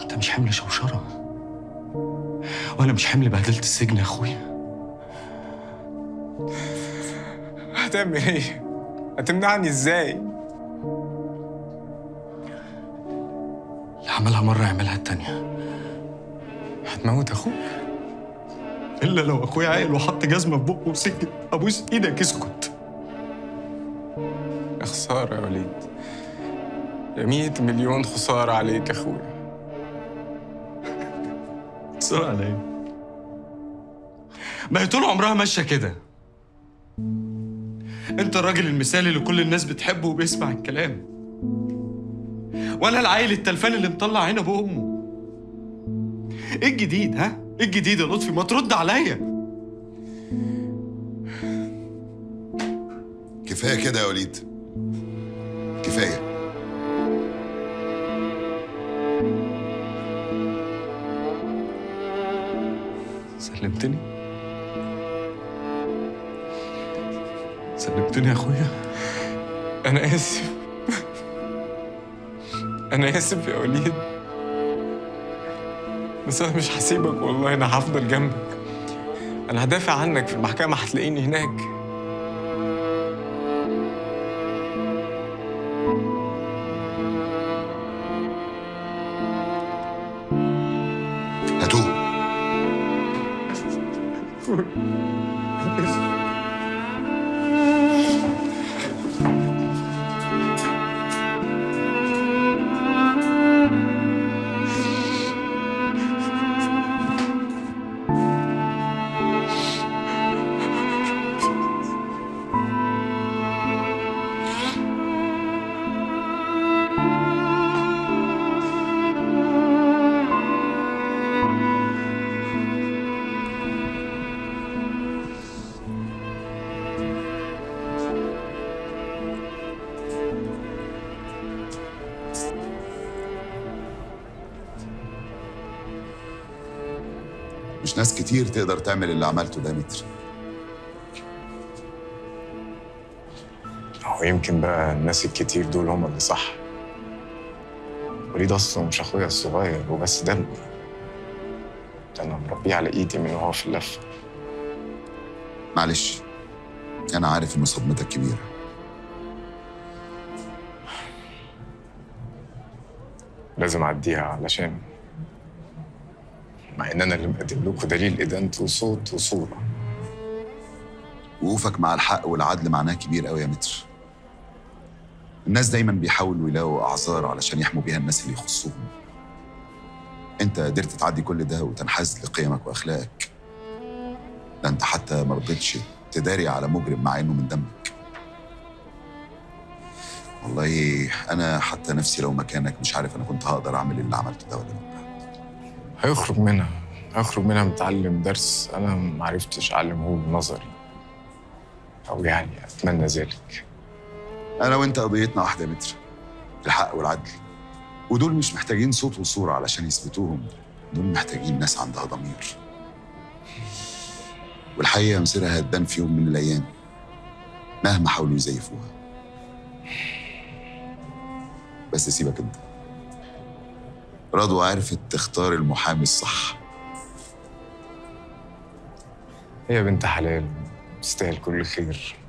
انت مش حمل شوشره وانا مش حمل بهدله السجن يا اخويا هتعمل ايه؟ هتمنعني ازاي؟ اللي عملها مره يعملها التانيه هتموت اخوك الا لو اخويا عاقل وحط جزمه في بقه وسكت ابوس ايدك اسكت يا خسارة يا وليد يا مية مليون خسارة عليك يا اخويا صار عليا ما هي طول عمرها ماشيه كده انت الراجل المثالي اللي كل الناس بتحبه وبيسمع الكلام وانا العيل التلفان اللي مطلع عين ابوه وامه ايه الجديد ها ايه الجديد يا لطفي ما ترد عليا كفايه كده يا وليد كفايه سلمتني سلمتني يا اخويا انا اسف انا اسف يا وليد بس انا مش هسيبك والله انا هفضل جنبك انا هدافع عنك في المحكمة هتلاقيني هناك هاتوه مش ناس كتير تقدر تعمل اللي عملته ده يا متر هو يمكن بقى الناس الكتير دول هم اللي صح وليد اصلا مش اخويا الصغير هو بس دمي ده انا مربيه على ايدي من وهو في اللفه معلش انا عارف ان صدمتك كبيره لازم اعديها علشان مع ان انا اللي مقدم لكم دليل ادانته وصوت وصوره وقوفك مع الحق والعدل معناه كبير قوي يا متر الناس دايما بيحاولوا يلاقوا اعذار علشان يحموا بيها الناس اللي يخصهم انت قدرت تعدي كل ده وتنحاز لقيمك واخلاقك ده انت حتى ما رضيتش تداري على مجرم مع انه من دمك والله انا حتى نفسي لو مكانك مش عارف انا كنت هقدر اعمل اللي عملته ده ولا لا هيخرج منها هيخرج منها متعلم درس انا ما عرفتش اعلمه له نظري او يعني اتمنى ذلك انا وانت قضيتنا واحده يا متر الحق والعدل ودول مش محتاجين صوت وصوره علشان يثبتوهم دول محتاجين ناس عندها ضمير والحقيقه مصيرها هتبان في يوم من الايام مهما حاولوا يزيفوها بس سيبك انت رضوى عرفت تختار المحامي الصح هي بنت حلال تستاهل كل خير